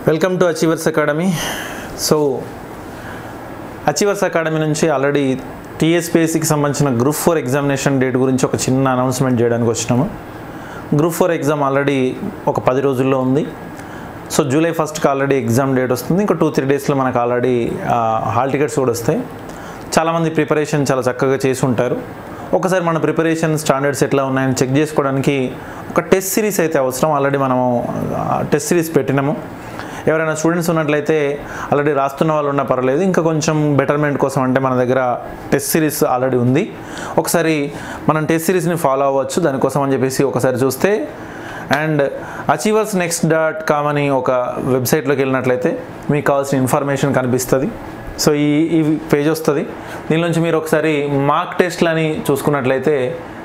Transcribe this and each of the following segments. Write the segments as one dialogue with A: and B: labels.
A: welcome to achievers academy so achievers academy నుంచి already టీఎస్పీఎస్సికి సంబంధించిన గ్రూప్ ఫోర్ ఎగ్జామినేషన్ డేట్ గురించి ఒక చిన్న అనౌన్స్మెంట్ చేయడానికి వచ్చినాము గ్రూప్ ఫోర్ ఎగ్జామ్ ఆల్రెడీ ఒక పది రోజుల్లో ఉంది సో జూలై ఫస్ట్కి ఆల్రెడీ ఎగ్జామ్ డేట్ వస్తుంది ఇంకా టూ త్రీ డేస్లో మనకు ఆల్రెడీ హాల్ టికెట్స్ కూడా వస్తాయి చాలామంది ప్రిపరేషన్ చాలా చక్కగా చేసి ఉంటారు ఒకసారి మన ప్రిపరేషన్ స్టాండర్డ్స్ ఎట్లా ఉన్నాయని చెక్ చేసుకోవడానికి ఒక టెస్ట్ సిరీస్ అయితే అవసరం ఆల్రెడీ మనము టెస్ట్ సిరీస్ పెట్టినాము ఎవరైనా స్టూడెంట్స్ ఉన్నట్లయితే ఆల్రెడీ రాస్తున్న వాళ్ళు ఉన్నా పర్లేదు ఇంకా కొంచెం బెటర్మెంట్ కోసం అంటే మన దగ్గర టెస్ట్ సిరీస్ ఆల్రెడీ ఉంది ఒకసారి మనం టెస్ట్ సిరీస్ని ఫాలో అవ్వచ్చు దానికోసం అని చెప్పేసి ఒకసారి చూస్తే and achievers next dot com అని ఒక వెబ్సైట్లోకి వెళ్ళినట్లయితే మీకు కావాల్సిన ఇన్ఫర్మేషన్ కనిపిస్తుంది సో ఈ ఈ పేజ్ వస్తుంది దీనిలోంచి మీరు ఒకసారి మార్క్ టెస్ట్లని చూసుకున్నట్లయితే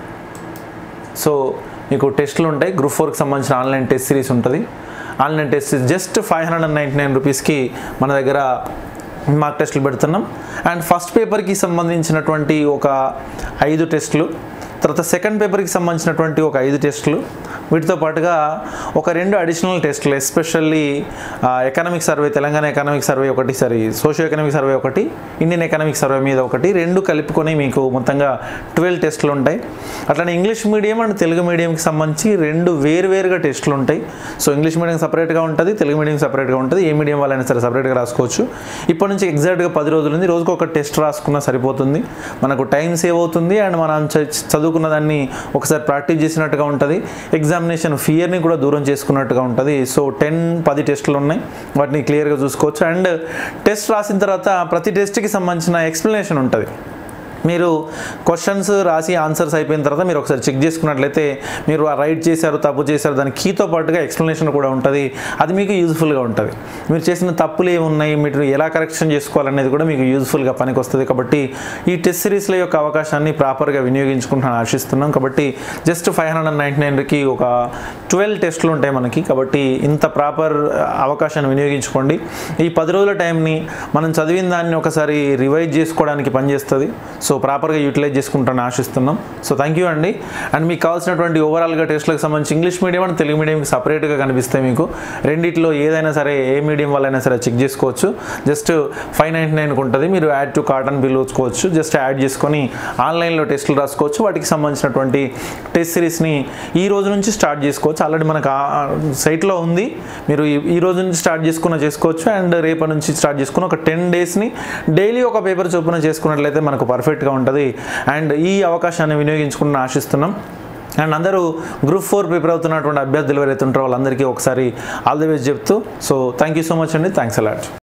A: సో మీకు టెస్ట్లు ఉంటాయి గ్రూప్ ఫోర్కి సంబంధించిన ఆన్లైన్ టెస్ట్ సిరీస్ ఉంటుంది online test just five hundred and ninety nine రూపీస్కి మన దగ్గర మార్క్ టెస్టులు పెడుతున్నాం అండ్ ఫస్ట్ పేపర్కి సంబంధించినటువంటి ఒక ఐదు టెస్టులు తర్వాత సెకండ్ పేపర్కి సంబంధించినటువంటి ఒక ఐదు టెస్టులు వీటితో పాటుగా ఒక రెండు అడిషనల్ టెస్టులు especially economic survey Telangana economic survey ఒకటి సరి సోషియో ఎకనామిక్ సర్వే ఒకటి ఇండియన్ ఎకనామిక్ సర్వే మీద ఒకటి రెండు కలుపుకొని మీకు మొత్తంగా ట్వెల్వ్ టెస్టులు ఉంటాయి అట్లనే ఇంగ్లీష్ మీడియం అండ్ తెలుగు మీడియంకి సంబంధించి రెండు వేరువేరుగా టెస్టులు ఉంటాయి సో ఇంగ్లీష్ మీడియం సపరేట్గా ఉంటుంది తెలుగు మీడియం సపరేట్గా ఉంటుంది ఏ మీడియం వాళ్ళైనా సరే సపరేట్గా రాసుకోవచ్చు ఇప్పటి నుంచి ఎగ్జాక్ట్గా పది రోజులు ఉంది రోజుకు ఒక టెస్ట్ రాసుకున్నా సరిపోతుంది మనకు టైం సేవ్ అవుతుంది అండ్ మనం చ- చదువుకున్న దాన్ని ఒకసారి ప్రాక్టీస్ చేసినట్టుగా ఉంటుంది ఎగ్జామినేషన్ ఫియర్ని కూడా దూరం చేసుకున్నట్టుగా ఉంటుంది సో టెన్ పది టెస్టులు ఉన్నాయి వాటిని క్లియర్గా చూసుకోవచ్చు అండ్ టెస్ట్ రాసిన తర్వాత ప్రతి టెస్ట్కి సంబంధించిన ఎక్స్ప్లెనేషన్ ఉంటుంది మీరు క్వశ్చన్స్ రాసి ఆన్సర్స్ అయిపోయిన తర్వాత మీరు ఒకసారి చెక్ చేసుకున్నట్లయితే మీరు ఆ రైట్ చేశారు తప్పు చేశారు దాని కీతో పాటుగా ఎక్స్ప్లెనేషన్ కూడా ఉంటుంది అది మీకు యూజ్ఫుల్గా ఉంటుంది మీరు చేసిన తప్పులు ఏమున్నాయి మీరు ఎలా కరెక్షన్ చేసుకోవాలనేది కూడా మీకు యూజ్ఫుల్గా పనికి వస్తుంది కాబట్టి ఈ టెస్ట్ సిరీస్ల యొక్క అవకాశాన్ని ప్రాపర్గా వినియోగించుకుంటాను ఆశిస్తున్నాం కాబట్టి just five hundred and ninety నైన్కి ఒక ట్వెల్వ్ టెస్టులు ఉంటాయి మనకి కాబట్టి ఇంత ప్రాపర్ అవకాశాన్ని వినియోగించుకోండి ఈ పది రోజుల టైంని మనం చదివిన దాన్ని ఒకసారి రివైజ్ చేసుకోవడానికి పనిచేస్తుంది సో ప్రాపర్గా యూటిలైజ్ చేసుకుంటాను ఆశిస్తున్నాం సో థ్యాంక్ యూ అండి అండ్ మీకు కావాల్సినటువంటి ఓవరాల్గా టెస్ట్లకు సంబంధించి ఇంగ్లీష్ మీడియం అండ్ తెలుగు మీడియంకి సపరేట్గా కనిపిస్తాయి మీకు రెండిట్లో ఏదైనా సరే ఏ మీడియం వాళ్ళైనా సరే చెక్ చేసుకోవచ్చు జస్ట్ ఫైవ్ నైంటీ నైన్కి ఉంటుంది మీరు యాడ్ టు కార్టన్ బిల్ వచ్చుకోవచ్చు జస్ట్ యాడ్ చేసుకొని ఆన్లైన్లో టెస్టులు రాసుకోవచ్చు వాటికి సంబంధించినటువంటి టెస్ట్ సిరీస్ని ఈ రోజు నుంచి స్టార్ట్ చేసుకోవచ్చు ఆల్రెడీ మనకు ఆ సైట్లో ఉంది మీరు ఈ- ఈ రోజు నుంచి స్టార్ట్ చేసుకున్న చేసుకోవచ్చు అండ్ రేపటి నుంచి స్టార్ట్ చేసుకుని ఒక టెన్ డేస్ని డైలీ ఒక పేపర్ చొప్పున చేసుకున్నట్లయితే మనకు పర్ఫెక్ట్గా ఉంటుంది అండ్ ఈ అవకాశాన్ని వినియోగించుకుని ఆశిస్తున్నాం అండ్ అందరూ గ్రూప్ ఫోర్ ప్రిపేర్ అవుతున్నటువంటి అభ్యర్థులు ఎవరైతే ఉంటారో వాళ్ళందరికీ ఒకసారి ఆల్ ది బెస్ట్ చెప్తూ so thank you so much అండి థ్యాంక్స్ అలాట్